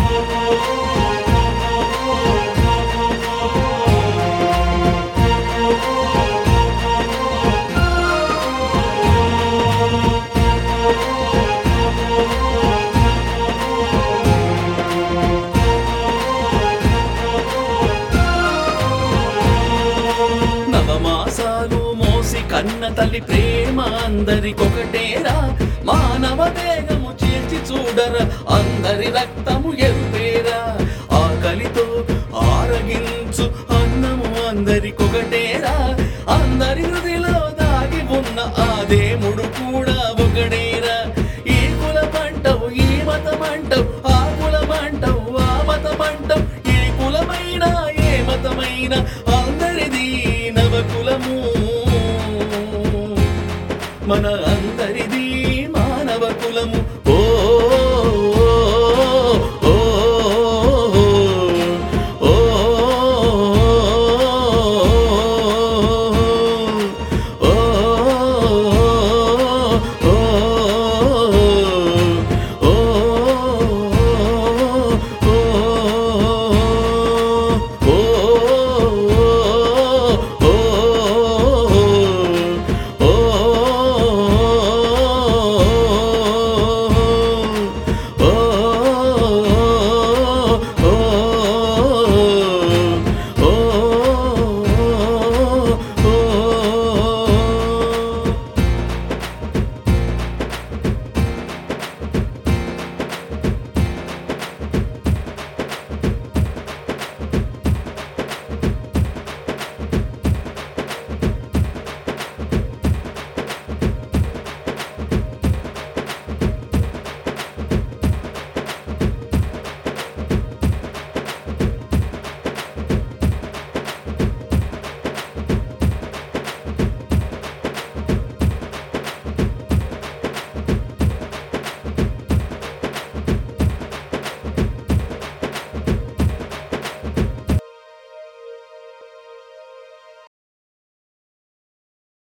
నవమాసాలు మోసి కన్న తల్లి ప్రేమ అందరికొకటేరా మానవ దేహము చేర్చి చూడరా అందరి రక్తము ఎరుపేరా ఆకలితో ఆరగించు అన్నము అందరికొకటేరా అందరి హృదిలో దాగి ఉన్న ఆ దేవుడు కూడా ఒకడేరా ఈ కులమంటవు ఈ మతమంటవు ఆ కులమంటవు ఆ మతమంటవు ఏ కులమైనా ఏ మతమైనా